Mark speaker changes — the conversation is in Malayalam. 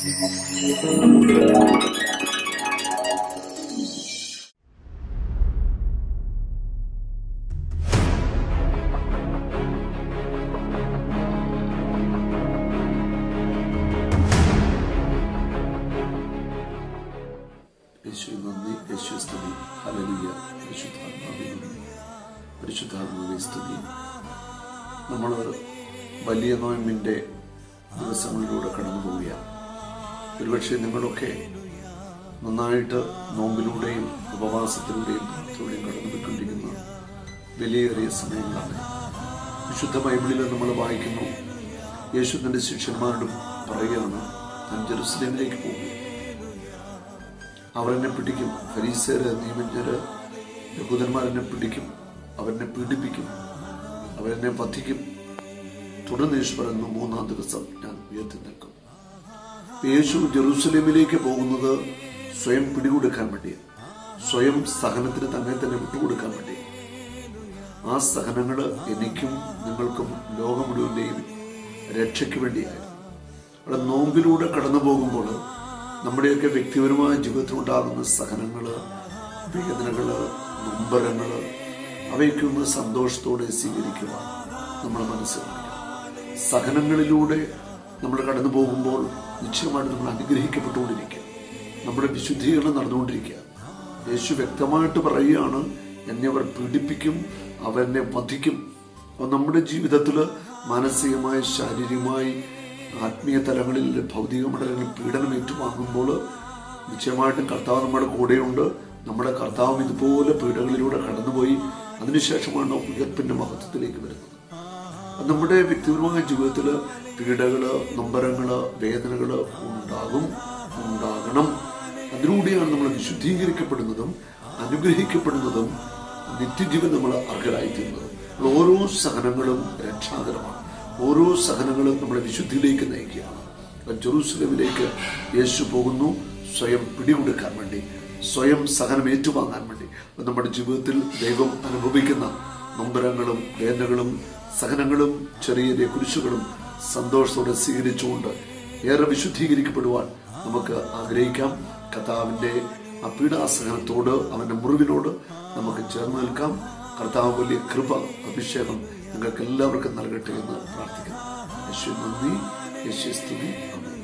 Speaker 1: യേശു നന്ദി യേശു സ്തുതി ഹലലിയ പരിശുദ്ധാത്മാവേ നന്ദി പരിശുദ്ധാത്മാവേ സ്തുതി നമ്മൾ വലിയ നോയമ്പിൻ്റെ ദിവസങ്ങളിലൂടെ കടന്നു പോവുകയാണ് ഒരുപക്ഷെ നിങ്ങളൊക്കെ നന്നായിട്ട് നോമ്പിലൂടെയും ഉപവാസത്തിലൂടെയും പ്രാർത്ഥനയിലൂടെയും കടന്നു പോയിക്കൊണ്ടിരിക്കുന്ന വിലയേറിയ സമയങ്ങളാണ് വിശുദ്ധ ബൈബിളിൽ നമ്മൾ വായിക്കുന്നു യേശു തന്റെ ശിഷ്യന്മാരോടും പറയുകയാണ് ഞാൻ ജെറുസലേമിലേക്ക് പോകും അവർ എന്നെ പിടിക്കും ഫരീസേര് നിയമജ്ഞര് യഹൂദന്മാരെന്നെ പിടിക്കും അവരെന്നെ പീഡിപ്പിക്കും അവരെന്നെ വധിക്കും തുടർന്ന് യേശു പറയുന്നു മൂന്നാം ദിവസം ഞാൻ ഉയർത്തി നിൽക്കും യേശു ജെറൂസലേമിലേക്ക് പോകുന്നത് സ്വയം പിടികൊടുക്കാൻ വേണ്ടി സ്വയം സഹനത്തിന് തന്നെ തന്നെ വിട്ടുകൊടുക്കാൻ വേണ്ടി ആ സഹനങ്ങൾ എനിക്കും നിങ്ങൾക്കും ലോകം മുഴുവൻ്റെയും രക്ഷയ്ക്ക് വേണ്ടിയായിരുന്നു അവിടെ നോമ്പിലൂടെ കടന്നു പോകുമ്പോൾ നമ്മുടെയൊക്കെ വ്യക്തിപരമായ ജീവിതത്തിലുണ്ടാകുന്ന സഹനങ്ങള് വേദനകള് നൊമ്പരങ്ങള് അവയൊക്കെ ഒന്ന് സന്തോഷത്തോടെ സ്വീകരിക്കുക നമ്മൾ മനസ്സിലാക്കുക സഹനങ്ങളിലൂടെ നമ്മൾ കടന്നു പോകുമ്പോൾ നിശ്ചയമായിട്ട് നമ്മൾ അനുഗ്രഹിക്കപ്പെട്ടുകൊണ്ടിരിക്കുക നമ്മുടെ വിശുദ്ധീകരണം നടന്നുകൊണ്ടിരിക്കുക യേശു വ്യക്തമായിട്ട് പറയുകയാണ് എന്നെ അവർ പീഡിപ്പിക്കും അവരെന്നെ വധിക്കും അപ്പോൾ നമ്മുടെ ജീവിതത്തിൽ മാനസികമായി ശാരീരികമായി ആത്മീയ തലങ്ങളിൽ ഭൗതിക മണ്ഡലങ്ങളിൽ പീഡനം ഏറ്റുവാങ്ങുമ്പോൾ നിശ്ചയമായിട്ടും കർത്താവ് നമ്മുടെ കൂടെയുണ്ട് നമ്മുടെ കർത്താവും ഇതുപോലെ പീഡകളിലൂടെ കടന്നുപോയി അതിനുശേഷമാണ് ഉയർപ്പിന്റെ മഹത്വത്തിലേക്ക് വരുന്നത് നമ്മുടെ വ്യക്തിപരമായ ജീവിതത്തിൽ പീഡകള് നൊമ്പരങ്ങള് വേദനകള് ഉണ്ടാകും ഉണ്ടാകണം അതിലൂടെയാണ് നമ്മൾ വിശുദ്ധീകരിക്കപ്പെടുന്നതും അനുഗ്രഹിക്കപ്പെടുന്നതും നിത്യജീവൻ നമ്മൾ അർഹരായിത്തീരുന്നത് ഓരോ സഹനങ്ങളും രക്ഷാകരമാണ് ഓരോ സഹനങ്ങളും നമ്മളെ വിശുദ്ധിയിലേക്ക് നയിക്കുകയാണ് ജെറൂസലമിലേക്ക് യേശു പോകുന്നു സ്വയം പിടികൊടുക്കാൻ വേണ്ടി സ്വയം സഹനം ഏറ്റുവാങ്ങാൻ വേണ്ടി നമ്മുടെ ജീവിതത്തിൽ ദൈവം അനുഭവിക്കുന്ന നൊമ്പരങ്ങളും വേദനകളും സഹനങ്ങളും ചെറിയ ചെറിയ കുരിശുകളും സന്തോഷത്തോടെ സ്വീകരിച്ചുകൊണ്ട് ഏറെ വിശുദ്ധീകരിക്കപ്പെടുവാൻ നമുക്ക് ആഗ്രഹിക്കാം കർത്താവിന്റെ ആ പീഡാസഹനത്തോട് അവന്റെ മുറിവിനോട് നമുക്ക് ചേർന്ന് നിൽക്കാം കർത്താവ് വലിയ കൃപ അഭിഷേകം നിങ്ങൾക്ക് എല്ലാവർക്കും നൽകട്ടെ എന്ന് പ്രാർത്ഥിക്കുന്നു യേശു നന്ദി യേശു സ്തുതി അമേൻ